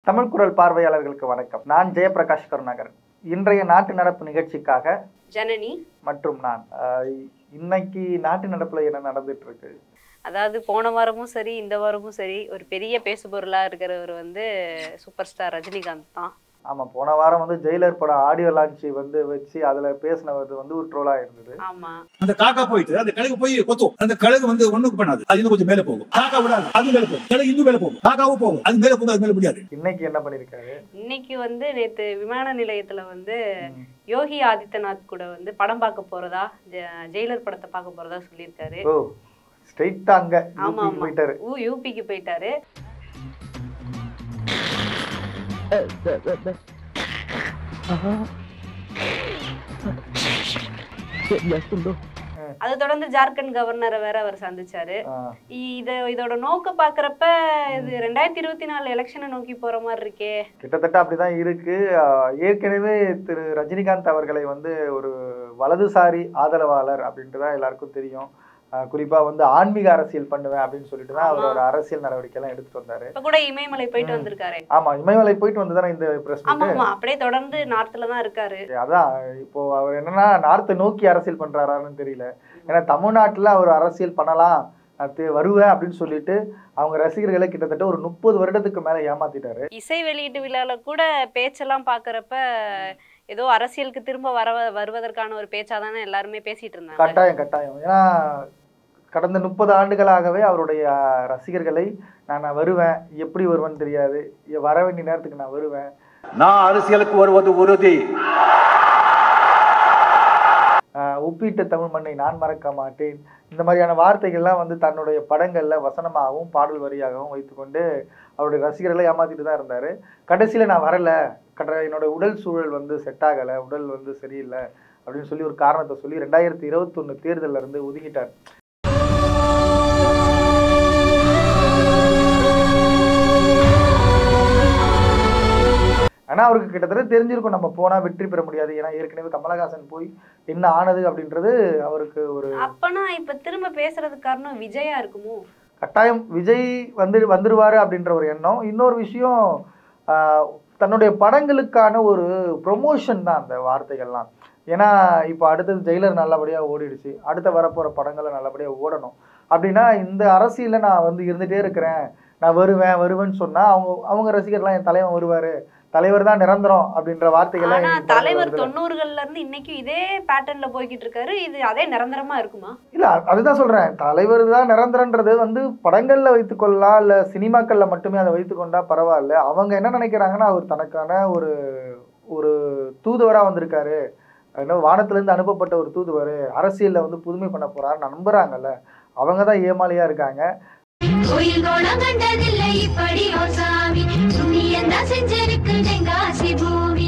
தமிழ் குரல் பார்வையாளர்களுக்கு வணக்கம் நான் ஜெயபிரகாஷ் கருணாகரன் இன்றைய நாட்டு நடப்பு நிகழ்ச்சிக்காக ஜனனி மற்றும் நான் ஆஹ், இன்னைக்கு நாட்டு நடப்புல என்ன நடந்துட்டு இருக்கு அதாவது போன வாரமும் சரி இந்த வாரமும் சரி ஒரு பெரிய பேசுபொருளா இருக்கிறவர் வந்து சூப்பர் ஸ்டார் ரஜினிகாந்த் தான் ஆமா போன வாரம் வந்து ஜெயிலர் படம் ஆடியோ லான்ச் வந்து வச்சு அதுல பேசினது வந்து ஒரு ட்ரோலா இருந்தது ஆமா அந்த காக்கா போயிட்டு அந்த கழுகு போய் கொத்தும் அந்த கழுகு வந்து ஒண்ணுக்கு பண்ணாது அது இன்னும் கொஞ்சம் மேல போகும் காக்கா விடாது அது மேல போகும் கழுகு இன்னும் மேல போகும் காக்காவும் போகும் அது மேல போகும் அது மேல முடியாது இன்னைக்கு என்ன பண்ணிருக்காரு இன்னைக்கு வந்து நேத்து விமான நிலையத்துல வந்து ம். யோகி ஆதித்யநாத் கூட வந்து படம் பார்க்க போறதா ஜெ- ஜெயிலர் படத்தை பார்க்க போறதா சொல்லியிருக்காரு ஓ ஸ்ட்ரெயிட்டா அங்க ஆமா UP க்கு ஆமா போயிட்டாரு ஊ யூபிக்கு போயிட்டாரு அதை தொடர்ந்து ஜார்க்கண்ட் கவர்னரை வேற அவர் சந்திச்சாரு ஆஹ், இத இதோட நோக்க பாக்குறப்ப இது ரெண்டாயிரத்தி இருபத்தி நாலு எலெக்ஷனை நோக்கி போற மாதிரி இருக்கே கிட்டத்தட்ட அப்படிதான் இருக்கு ஆஹ், ஏற்கனவே திரு ரஜினிகாந்த் அவர்களை வந்து ஒரு வலதுசாரி ஆதரவாளர் அப்படின்ட்டு தான் எல்லாருக்கும் தெரியும் ஆஹ், குறிப்பா வந்து ஆன்மீக அரசியல் பண்ணுவேன் அப்படின்னு சொல்லிட்டு தான் அவர் ஆமா. ஒரு அரசியல் நடவடிக்கை எல்லாம் எடுத்துட்டு வந்தாரு இப்ப கூட இமயமலை போயிட்டு ம். வந்திருக்காரு ஆமா இமயமலை போயிட்டு வந்து தானே இந்த பிரஸ் ஆமா ஆமா அப்படியே தொடர்ந்து நார்த்ல தான் இருக்காரு அதான் இப்போ அவர் என்னன்னா நார்த்தை நோக்கி அரசியல் பண்றாரான்னு தெரியல ஏன்னா தமிழ்நாட்டுல அவர் அரசியல் பண்ணலாம் நான் தே- வருவேன் அப்படின்னு சொல்லிட்டு அவங்க ரசிகர்களை கிட்டத்தட்ட ஒரு முப்பது வருடத்துக்கு மேல ஏமாத்திட்டாரு இசை வெளியீட்டு விழால கூட பேச்செல்லாம் பாக்குறப்ப ஏதோ அரசியலுக்கு திரும்ப வர வருவதற்கான ஒரு பேச்சா தானே எல்லாருமே பேசிட்டு இருந்தாங்க கட்டாயம் கட்டாயம் ஏன்னா கடந்த முப்பது ஆண்டுகளாகவே அவருடைய ரசிகர்களை நான் நான் வருவேன் எப்படி வருவேன்னு தெரியாது இ- வர வேண்டிய நேரத்துக்கு நான் வருவேன் நான் அரசியலுக்கு வருவது உறுதி ஆஹ் உப்பிட்ட தமிழ் மண்ணை நான் மறக்க மாட்டேன் இந்த மாதிரியான வார்த்தைகள்லாம் வந்து தன்னுடைய படங்கள்ல வசனமாகவும் பாடல் வரியாகவும் வைத்துக்கொண்டு அவருடைய ரசிகர்களை ஏமாத்திட்டு தான் இருந்தாரு கடைசியில நான் வரல கட என்னோட உடல் சூழல் வந்து செட் ஆகலை உடல் வந்து சரியில்லை அப்படின்னு சொல்லி ஒரு காரணத்தை சொல்லி ரெண்டாயிரத்தி இருபத்தொன்னு தேர்தல்ல இருந்து ஒதுங்கிட்டார் ஆனா அவருக்கு கிட்டத்தட்ட தெரிஞ்சிருக்கும் நம்ம போனா வெற்றி பெற முடியாது ஏன்னா ஏற்கனவே கமலஹாசன் போய் என்ன ஆனது அப்படின்றது அவருக்கு ஒரு அப்பனா இப்ப திரும்ப பேசுறதுக்கு காரணம் விஜயா இருக்குமோ கட்டாயம் விஜய் வந்து வந்துருவாரு அப்படின்ற ஒரு எண்ணம் இன்னொரு விஷயம் ஆஹ், தன்னுடைய படங்களுக்கான ஒரு ப்ரொமோஷன் தான் அந்த வார்த்தைகள்லாம் ஏன்னா இப்போ அடுத்தது ஜெயிலர் நல்லபடியாக ஓடிடுச்சு அடுத்த வரப்போகிற படங்களை நல்லபடியாக ஓடணும் அப்படின்னா இந்த அரசியலில் நான் வந்து இருந்துகிட்டே இருக்கிறேன் நான் வருவேன் வருவேன்னு சொன்னால் அவங்க அவங்க ரசிகர்லாம் என் தலைவன் வருவார் தலைவர் தான் நிரந்தரம் அப்படின்ற வார்த்தைகள்லாம் ஆனா இன்னைக்கு படத்துல தலைவர் வருதுல்ல. தொண்ணூறுகள்ல இருந்து இன்னைக்கும் இதே பேட்டர்ன்ல போய்கிட்டு இருக்காரு இது அதே நிரந்தரமா இருக்குமா இல்ல அ- அதுதான் சொல்றேன் தலைவர் தான் நிரந்தரன்றது வந்து படங்கள்ல வைத்துக்கொள்ளலாம் இல்ல சினிமாக்கள்ல மட்டுமே அதை வைத்துக்கொண்டா பரவாயில்ல அவங்க என்ன நினைக்கிறாங்கன்னா அவர் தனக்கான ஒரு ஒரு தூதுவரா வந்திருக்காரு என்ன வானத்துல இருந்து அனுப்பப்பட்ட ஒரு தூதுவர் அரசியல்ல வந்து புதுமை பண்ண போறாரு நம்புறாங்கல்ல அவங்க தான் ஏமாளியா இருக்காங்க கோயில் கோலம் கண்டதில்லை இப்படி ஓ சாமி புண்ணியம் தான் செஞ்சிருக்கு தென்காசி பூமி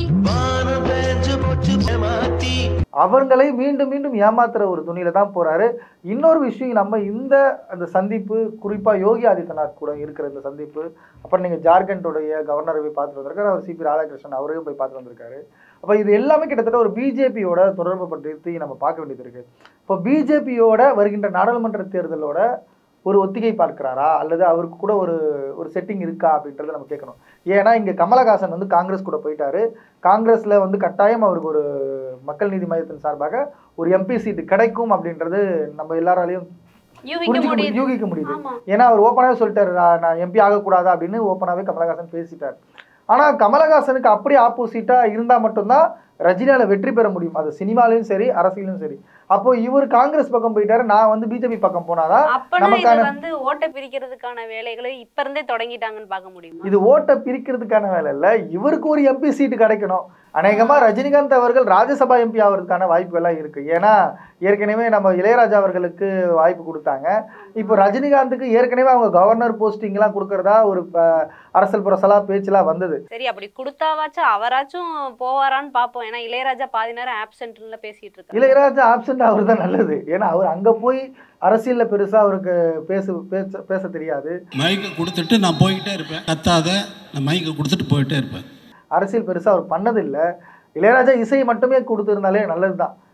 அவங்களை மீண்டும் மீண்டும் ஏமாத்துற ஒரு துணியில தான் போறாரு இன்னொரு விஷயம் நம்ம இந்த அந்த சந்திப்பு குறிப்பா யோகி ஆதித்யநாத் கூட இருக்கிற இந்த சந்திப்பு அப்புறம் நீங்க ஜார்க்கண்டோடைய கவர்னரை போய் பார்த்துட்டு வந்திருக்காரு அவர் சிபி ராதாகிருஷ்ணன் அவரையும் போய் பார்த்துட்டு வந்திருக்காரு அப்ப இது எல்லாமே கிட்டத்தட்ட ஒரு பிஜேபியோட தொடர்பு படுத்தி நம்ம பார்க்க வேண்டியது இருக்கு இப்போ பிஜேபியோட வருகின்ற நாடாளுமன்ற தேர்தலோட ஒரு ஒத்திகை பார்க்கிறாரா அல்லது அவருக்கு கூட ஒரு ஒரு செட்டிங் இருக்கா அப்படின்றத நம்ம கேட்கணும் ஏன்னா இங்க கமலஹாசன் வந்து காங்கிரஸ் கூட போயிட்டாரு காங்கிரஸ்ல வந்து கட்டாயம் அவருக்கு ஒரு மக்கள் நீதி மையத்தின் சார்பாக ஒரு எம்பி சீட்டு கிடைக்கும் அப்படின்றது நம்ம எல்லாராலையும் யூகிக்க புரிஞ்சுக்க முடியுது முடியுது யூகிக்க முடியுது ஆமா ஏன்னா அவர் ஓப்பனாகவே சொல்லிட்டாரு நான் நான் எம்பி ஆகக்கூடாதா அப்படின்னு ஓப்பனாகவே கமலஹாசன் பேசிட்டார் ஆனா கமலஹாசனுக்கு அப்படியே ஆப்போசிட்டா இருந்தா மட்டும்தான் ரஜினியால வெற்றி பெற முடியும் அது சினிமாலையும் சரி அரசியலும் சரி அப்போ இவர் காங்கிரஸ் பக்கம் போயிட்டாரு நான் வந்து பிஜேபி பக்கம் போனாதான் அப்பனா இது நமக்கான- வந்து ஓட்டை பிரிக்கிறதுக்கான வேலைகளை இப்ப இருந்தே தொடங்கிட்டாங்கன்னு பார்க்க முடியுமா இது ஓட்டை பிரிக்கிறதுக்கான வேலை இல்ல இவருக்கு ஒரு எம்பி சீட்டு கிடைக்கணும் அநேகமா ரஜினிகாந்த் அவர்கள் ராஜ்யசபா எம்பி ஆகிறதுக்கான வாய்ப்புகள்லாம் இருக்கு ஏன்னா ஏற்கனவே நம்ம இளையராஜா அவர்களுக்கு வாய்ப்பு கொடுத்தாங்க இப்போ ரஜினிகாந்துக்கு ஏற்கனவே அவங்க கவர்னர் போஸ்டிங் எல்லாம் கொடுக்கறதா ஒரு அஹ், அரசல் புரசலா பேச்செல்லாம் வந்தது சரி அப்படி கொடுத்தாவாச்சும் அவராச்சும் போவாரான்னு பாப்போம் ஏன்னா இளையராஜா பாதி நேரம் ஆப்சென்ட்ல பேசிட்டு இருக்காரு இளையராஜா ஆப்சண்ட் அவர் தான் நல்லது ஏன்னா அவர் அங்க போய் அரசியல்ல பெருசா அவருக்கு பேசு பேச பேச தெரியாது மைக்கை கொடுத்துட்டு நான் போய்கிட்டே இருப்பேன் கத்தாத நான் மைக்கை கொடுத்துட்டு போயிட்டே இருப்பேன் அரசியல் பெருசா அவர் பண்ணதில்லை இளையராஜா இசை மட்டுமே கொடுத்துருந்தாலே நல்லதுதான்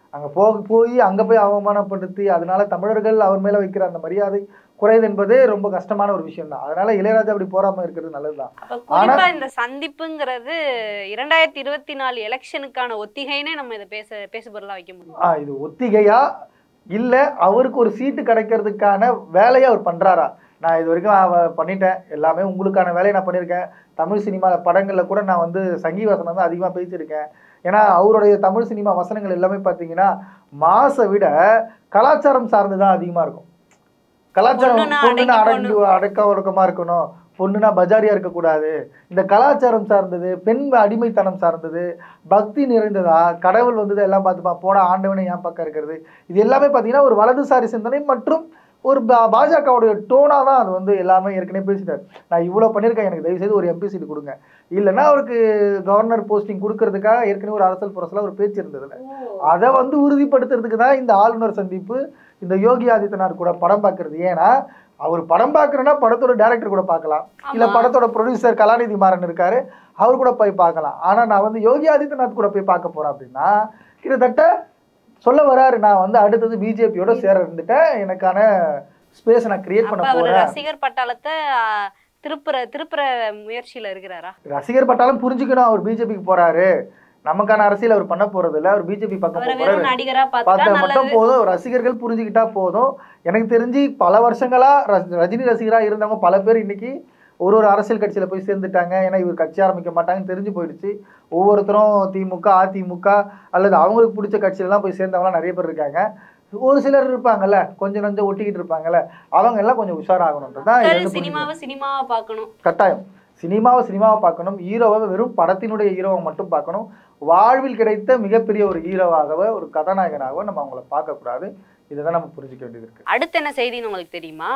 அங்க போக போய் அங்க போய் அவமானப்படுத்தி அதனால தமிழர்கள் அவர் மேல வைக்கிற அந்த மரியாதை குறையுது என்பதே ரொம்ப கஷ்டமான ஒரு விஷயம் தான் அதனால இளையராஜா அப்படி போறாம இருக்கிறது நல்லதுதான் அப்ப குறிப்பா இந்த சந்திப்புங்கிறது இரண்டாயிரத்தி இருபத்தி நாலு எலெக்ஷனுக்கான ஒத்திகைனே நம்ம இதை பேச பேசு பொருளா வைக்க முடியும் ஆ இது ஒத்திகையா இல்ல அவருக்கு ஒரு சீட்டு கிடைக்கிறதுக்கான வேலையை அவர் பண்றாரா நான் இது வரைக்கும் அவ- பண்ணிட்டேன் எல்லாமே உங்களுக்கான வேலையை நான் பண்ணியிருக்கேன் தமிழ் சினிமா படங்கள்ல கூட நான் வந்து சங்கி வசனம் தான் அதிகமாக பேசியிருக்கேன் ஏன்னா அவருடைய தமிழ் சினிமா வசனங்கள் எல்லாமே பார்த்தீங்கன்னா மாசை விட கலாச்சாரம் சார்ந்து தான் அதிகமாக இருக்கும் கலாச்சாரம் பொண்ணுனா பொண்ணுனா அடக்கி அடங்கி அடக்க ஒடுக்கமா இருக்கணும் பொண்ணுனா பஜாரியா இருக்கக்கூடாது இந்த கலாச்சாரம் சார்ந்தது பெண் அடிமைத்தனம் சார்ந்தது பக்தி நிறைந்ததா கடவுள் வந்தது எல்லாம் பார்த்துப்பா போன ஆண்டவனை என் பக்கம் இருக்கிறது இது எல்லாமே பார்த்தீங்கன்னா ஒரு வலதுசாரி சிந்தனை மற்றும் ஒரு பா- பாஜகவுடைய டோனாக தான் அது வந்து எல்லாமே ஏற்கனவே பேசிட்டார் நான் இவ்வளோ பண்ணியிருக்கேன் எனக்கு தயவு செய்து ஒரு எம்பி சீட் கொடுங்க இல்லைன்னா அவருக்கு கவர்னர் போஸ்டிங் கொடுக்கறதுக்காக ஏற்கனவே ஒரு அரசியல் புரசல ஒரு பேச்சு இருந்ததுல அதை வந்து உறுதிப்படுத்துறதுக்கு தான் இந்த ஆளுநர் சந்திப்பு இந்த யோகி ஆதித்யநாத் கூட படம் பார்க்கறது ஏன்னா அவர் படம் பார்க்கறேன்னா படத்தோட டைரக்டர் கூட பார்க்கலாம் இல்ல ஆமா. படத்தோட ப்ரொடியூசர் கலாநிதி மாறன் இருக்காரு அவர் கூட போய் பார்க்கலாம் ஆனா நான் வந்து யோகி ஆதித்யநாத் கூட போய் பார்க்க போறேன் அப்படின்னா கிட்டத்தட்ட சொல்ல வராரு நான் வந்து அடுத்தது பிஜேபியோட சேர இருந்துட்டேன் எனக்கான ஸ்பேஸ் நான் கிரியேட் பண்ண அப்ப அவர் போறேன் ரசிகர் பட்டாளத்தை ஆ, திருப்புற திருப்புற முயற்சியில இருக்கிறாரா ரசிகர் பட்டாலும் புரிஞ்சுக்கணும் அவர் பிஜேபிக்கு போறாரு நமக்கான அரசியல் அவர் பண்ண போறது இல்ல அவர் பிஜேபி பக்கம் அவரை போக போறாரு வெறும் நடிகரா பார்த்தா பார்த்தா மட்டும் நல்லது போதும் ரசிகர்கள் புரிஞ்சுக்கிட்டா போதும் எனக்கு தெரிஞ்சு பல வருஷங்களா ரஜ- ரஜினி ரசிகரா இருந்தவங்க பல பேர் இன்னைக்கு ஒரு ஒரு அரசியல் கட்சியில போய் சேர்ந்துட்டாங்க ஏன்னா இவர் கட்சி ஆரம்பிக்க மாட்டாங்கன்னு தெரிஞ்சு போயிடுச்சு ஒவ்வொருத்தரும் திமுக அதிமுக அல்லது அவங்களுக்கு பிடிச்ச கட்சியிலலாம் போய் சேர்ந்தவங்களாம் நிறைய பேர் இருக்காங்க ஒரு சிலர் இருப்பாங்கல்ல கொஞ்சம் நஞ்சம் ஒட்டிக்கிட்டு இருப்பாங்கல்ல அவங்க எல்லாம் கொஞ்சம் உஷாராகணுன்றது தான் இதுல மக்கள் இருந்து புரிஞ்சுக்கணும். சினிமாவை சினிமாவை பார்க்கணும் கட்டாயம் சினிமாவை சினிமாவை பார்க்கணும் ஹீரோவை வெறும் படத்தினுடைய ஹீரோவை மட்டும் பார்க்கணும் வாழ்வில் கிடைத்த மிகப்பெரிய ஒரு ஹீரோவாகவோ ஒரு கதாநாயகனாகவோ நம்ம அவங்கள பார்க்கக்கூடாது இதை தான் நம்ம புரிஞ்சுக்க வேண்டியது இருக்கு அடுத்து என்ன செய்தின்னு உங்களுக்கு தெரியுமா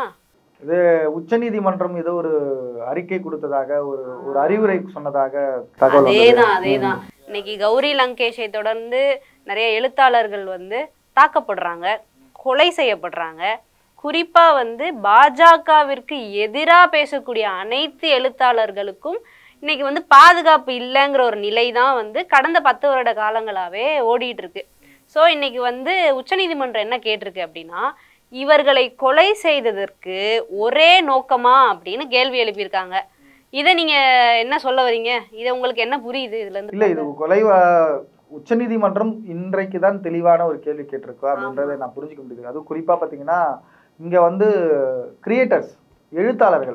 உச்சநீதிமன்றம் ஏதோ ஒரு அறிக்கை கொடுத்ததாக ஒரு ஒரு அறிவுரை சொன்னதாக தகவல் வந்தது. அதேதான் அதேதான் இன்னைக்கு கௌரி லங்கேஷை தொடர்ந்து நிறைய எழுத்தாளர்கள் வந்து தாக்கப்படுறாங்க கொலை செய்யப்படுறாங்க குறிப்பா வந்து பாஜகவிற்கு எதிரா பேசக்கூடிய அனைத்து எழுத்தாளர்களுக்கும் இன்னைக்கு வந்து பாதுகாப்பு இல்லைங்கிற ஒரு நிலை தான் வந்து கடந்த பத்து வருட காலங்களாவே ஓடிட்டு இருக்கு ஸோ இன்னைக்கு வந்து உச்சநீதிமன்றம் என்ன கேட்டிருக்கு அப்படின்னா இவர்களை கொலை செய்ததற்கு ஒரே நோக்கமா அப்படின்னு கேள்வி எழுப்பியிருக்காங்க இதை நீங்க என்ன சொல்ல வரீங்க இதை உங்களுக்கு என்ன புரியுது இதுல இருந்து இல்ல இது கொலை வ- உச்சநீதிமன்றம் இன்றைக்கு தான் தெளிவான ஒரு கேள்வி கேட்டிருக்கு அப்படின்றத நான் புரிஞ்சுக்க முடியுது அதுவும் குறிப்பா பாத்தீங்கன்னா இங்க வந்து கிரியேட்டர்ஸ் எழுத்தாளர்கள்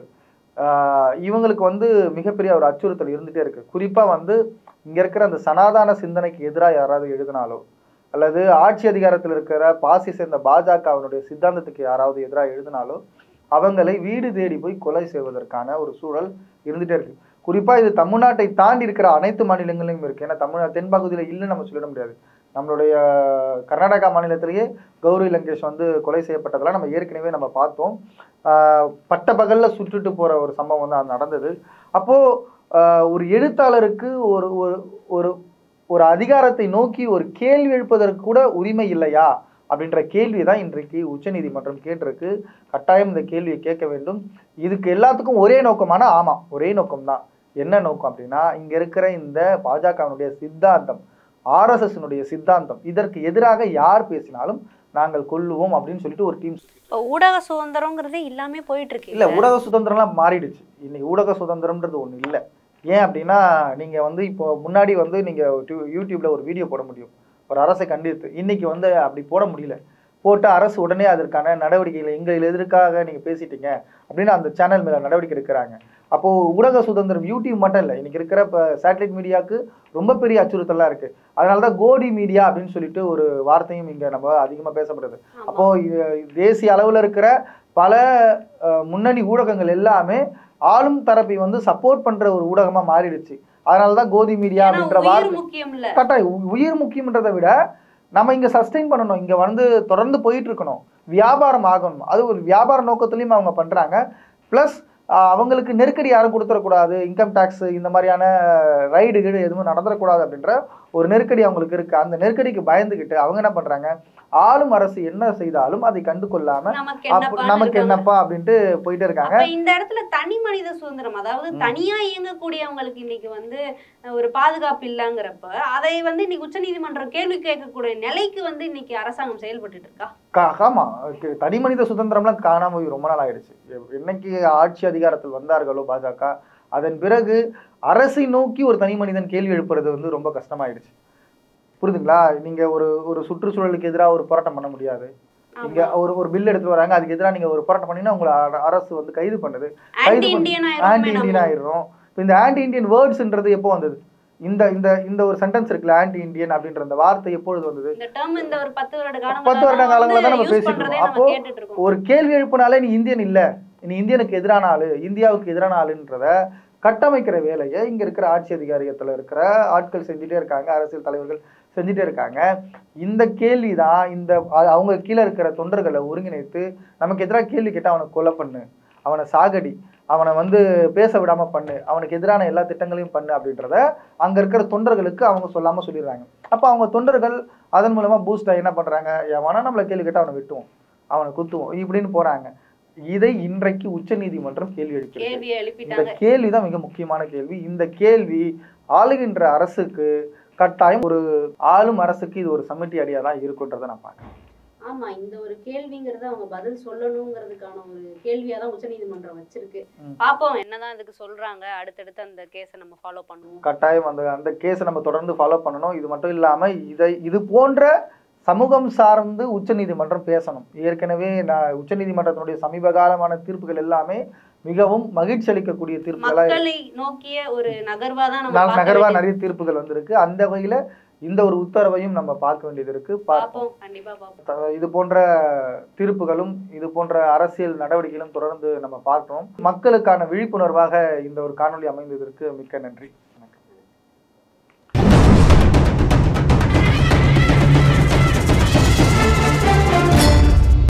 ஆஹ் இவங்களுக்கு வந்து மிகப்பெரிய ஒரு அச்சுறுத்தல் இருந்துட்டே இருக்கு குறிப்பா வந்து இங்க இருக்கிற அந்த சனாதான சிந்தனைக்கு எதிராக யாராவது எழுதினாலோ அல்லது ஆட்சி அதிகாரத்தில் இருக்கிற பாசி சேர்ந்த பாஜகவினுடைய சித்தாந்தத்துக்கு யாராவது எதிராக எழுதினாலோ அவங்களை வீடு தேடி போய் கொலை செய்வதற்கான ஒரு சூழல் இருந்துட்டே இருக்கு குறிப்பா இது தமிழ்நாட்டை தாண்டி இருக்கிற அனைத்து மாநிலங்களிலும் இருக்கு ஏன்னா தமிழ் தென்பகுதியில இல்லைன்னு நம்ம சொல்லிட முடியாது நம்மளுடைய கர்நாடகா மாநிலத்திலேயே கௌரி லங்கேஷ் வந்து கொலை செய்யப்பட்டதெல்லாம் நம்ம ஏற்கனவே நம்ம பார்த்தோம் ஆஹ் பட்ட பகல்ல சுட்டுட்டு போற ஒரு சம்பவம் வந்து அது நடந்தது அப்போ ஆஹ் ஒரு எழுத்தாளருக்கு ஒரு ஒரு ஒரு ஒரு அதிகாரத்தை நோக்கி ஒரு கேள்வி எழுப்பதற்கு கூட உரிமை இல்லையா அப்படின்ற கேள்வி தான் இன்றைக்கு உச்சநீதிமன்றம் கேட்டிருக்கு கட்டாயம் இந்த கேள்வியை கேட்க வேண்டும் இதுக்கு எல்லாத்துக்கும் ஒரே நோக்கமான ஆமாம் ஒரே நோக்கம் தான் என்ன நோக்கம் அப்படின்னா இங்க இருக்கிற இந்த பாஜகவினுடைய சித்தாந்தம் ஆர்எஸ்எஸ்னுடைய சித்தாந்தம் இதற்கு எதிராக யார் பேசினாலும் நாங்கள் கொல்லுவோம் அப்படின்னு சொல்லிட்டு ஒரு டீம் இப்போ ஊடக சுதந்திரங்கிறதே இல்லாமே போயிட்டு இருக்கு இல்ல ஊடக சுதந்திரம்லாம் மாறிடுச்சு இன்னைக்கு ஊடக சுதந்திரம்ன்றது ஒண்ணு இல்ல ஏன் அப்படின்னா நீங்க வந்து இப்போ முன்னாடி வந்து நீங்க யூ- யூடியூப்ல ஒரு வீடியோ போட முடியும் ஒரு அரசை கண்டித்து இன்னைக்கு வந்து அப்படி போட முடியல போட்டு அரசு உடனே அதற்கான நடவடிக்கைகளை எங்கள் எதற்காக நீங்க பேசிட்டீங்க அப்படின்னு அந்த சேனல் மேல நடவடிக்கை எடுக்கிறாங்க அப்போ ஊடக சுதந்திரம் யூடியூப் மட்டும் இல்லை இன்னைக்கு இருக்கிற இப்போ சேட்டலைட் மீடியாவுக்கு ரொம்ப பெரிய அச்சுறுத்தலா இருக்கு அதனால தான் கோடி மீடியா அப்படின்னு சொல்லிட்டு ஒரு வார்த்தையும் இங்க நம்ம அதிகமா பேசப்படுது ஆமா. அப்போ இது தேசிய அளவுல இருக்கிற பல அஹ், முன்னணி ஊடகங்கள் எல்லாமே ஆளும் தரப்பை வந்து சப்போர்ட் பண்ற ஒரு ஊடகமா மாறிடுச்சு அதனால தான் கோதி மீடியா ஏன்னா அப்படின்ற உயிர் வார்த்தை முக்கியம் இல்ல கட்டாயம் உ- உயிர் முக்கியம்ன்றதை விட நம்ம இங்க சஸ்டெயின் பண்ணணும் இங்க வந்து தொடர்ந்து போயிட்டு இருக்கணும் வியாபாரம் ஆகணும் அது ஒரு வியாபார நோக்கத்துலயும் அவங்க பண்றாங்க ப்ளஸ் ஆஹ் அவங்களுக்கு நெருக்கடி யாரும் கொடுத்துடக்கூடாது இன்கம் டேக்ஸ் இந்த மாதிரியான ரைடு கீடு எதுவும் நடந்துடக்கூடாது அப்படின்ற ஒரு நெருக்கடி அவங்களுக்கு இருக்கு அந்த நெருக்கடிக்கு பயந்துகிட்டு அவங்க என்ன பண்றாங்க ஆளும் அரசு என்ன செய்தாலும் அதை கண்டு கொள்ளாம நமக்கு அப்ப- என்னப்பா நமக்கு என்னப்பா அப்படின்ட்டு போயிட்டே இருக்காங்க அப்ப இந்த இடத்துல தனி மனித சுதந்திரம் அதாவது ம். தனியா இயங்கக்கூடியவங்களுக்கு இன்னைக்கு வந்து அஹ், ஒரு பாதுகாப்பு இல்லைங்கிறப்ப அதை வந்து இன்னைக்கு உச்சநீதிமன்றம் கேள்வி கேட்கக்கூடிய நிலைக்கு வந்து இன்னைக்கு அரசாங்கம் செயல்பட்டுட்டு இருக்கா கா- ஆமா கு- தனி மனித சுதந்திரம்லாம் காணாம போய் ரொம்ப நாள் ஆயிடுச்சு எ- என்னைக்கு ஆட்சி அதிகாரத்தில் வந்தார்களோ பாஜக அதன் பிறகு அரசை நோக்கி ஒரு தனி மனிதன் கேள்வி எழுப்புறது வந்து ரொம்ப கஷ்டமாயிடுச்சு புரியுதுங்களா நீங்க ஒரு ஒரு சுற்றுச்சூழலுக்கு எதிராக ஒரு போராட்டம் பண்ண முடியாது இங்க ஆமா. ஒரு ஒரு பில் எடுத்து வராங்க அதுக்கு எதிராக நீங்க ஒரு போராட்டம் பண்ணீங்கன்னா உங்களை அர- அரசு வந்து கைது பண்ணுது கைது ஆன்டி பண்ணி- இந்தியன் ஆன்டி இந்தியன் ஆயிடுறோம் இப்ப இந்த ஆன்டி இந்தியன் வேர்ட்ஸ்ன்றது எப்போ வந்தது இந்த இந்த இந்த ஒரு சென்டென்ஸ் இருக்குல்ல ஆன்டி இந்தியன் அப்படின்ற அந்த வார்த்தை எப்பொழுது வந்தது இந்த டேர்ம் இந்த ஒரு பத்து வருட காலம் பத்து வருட காலங்களா தான் நம்ம பேசிட்டு பண்றதே இருக்கோம். நம்ம அப்போ கேட்டுட்டு இருக்கோம் ஒரு கேள்வி எழுப்பினாலே நீ இந்தியன் இல்ல நீ இந்தியனுக்கு எதிரான ஆளு இந்தியாவுக்கு எதிரான ஆளுன்றத கட்டமைக்கிற வேலையை இங்க இருக்கிற ஆட்சி அதிகாரியத்துல இருக்கிற ஆட்கள் செஞ்சுட்டே இருக்காங்க அரசியல் தலைவர்கள் செஞ்சுட்டே இருக்காங்க இந்த கேள்வி தான் இந்த அ- அவங்க கீழே இருக்கிற தொண்டர்களை ஒருங்கிணைத்து நமக்கு எதிராக கேள்வி கேட்டா அவனை கொலை பண்ணு அவனை சாகடி அவனை வந்து பேச விடாம பண்ணு அவனுக்கு எதிரான எல்லா திட்டங்களையும் பண்ணு அப்படின்றத அங்க இருக்கிற தொண்டர்களுக்கு அவங்க சொல்லாம சொல்லிடுறாங்க அப்ப அவங்க தொண்டர்கள் அதன் மூலமா பூஸ்ட் ஆகி என்ன பண்றாங்க எவனா நம்மளை கேள்வி கேட்டா அவனை வெட்டுவோம் அவனை குத்துவோம் இப்படின்னு போறாங்க இதை இன்றைக்கு உச்சநீதிமன்றம் கேள்வி எழுப்பியிருக்கு கேள்வியை இந்த எழுப்பிட்டாங்க கேள்வி தான் மிக முக்கியமான கேள்வி இந்த கேள்வி ஆளுகின்ற அரசுக்கு கட்டாயம் ஒரு ஆளும் அரசுக்கு இது ஒரு சமிட்டி அடியா தான் இருக்குன்றதை நான் பார்க்கிறேன் ஆமா இந்த ஒரு கேள்விங்கிறத அவங்க பதில் சொல்லணுங்கிறதுக்கான ஒரு கேள்வியா தான் உச்சநீதிமன்றம் வச்சிருக்கு ம். பாப்போம் என்னதான் இதுக்கு சொல்றாங்க அடுத்தடுத்து அந்த கேஸை நம்ம ஃபாலோ பண்ணுவோம் கட்டாயம் அந்த அந்த கேஸை நம்ம தொடர்ந்து ஃபாலோ பண்ணணும் இது மட்டும் இல்லாம இதை இது போன்ற சமூகம் சார்ந்து உச்சநீதிமன்றம் பேசணும் ஏற்கனவே நான் உச்சநீதிமன்றத்தினுடைய சமீப காலமான தீர்ப்புகள் எல்லாமே மிகவும் மகிழ்ச்சி அளிக்கக்கூடிய தீர்ப்புகளா மக்களை நோக்கிய ஒரு நகர்வா தான் நம்ம ந- பார்க்க நகர்வா வேண்டியது. நிறைய தீர்ப்புகள் வந்திருக்கு அந்த வகையில இந்த ஒரு உத்தரவையும் நம்ம பார்க்க வேண்டியது இருக்கு பார்ப்போம் பார்ப்போம் கண்டிப்பா பார்ப்போம் த- இது போன்ற தீர்ப்புகளும் இது போன்ற அரசியல் நடவடிக்கைகளும் தொடர்ந்து நம்ம பார்க்கிறோம் மக்களுக்கான விழிப்புணர்வாக இந்த ஒரு காணொளி அமைந்ததற்கு மிக்க நன்றி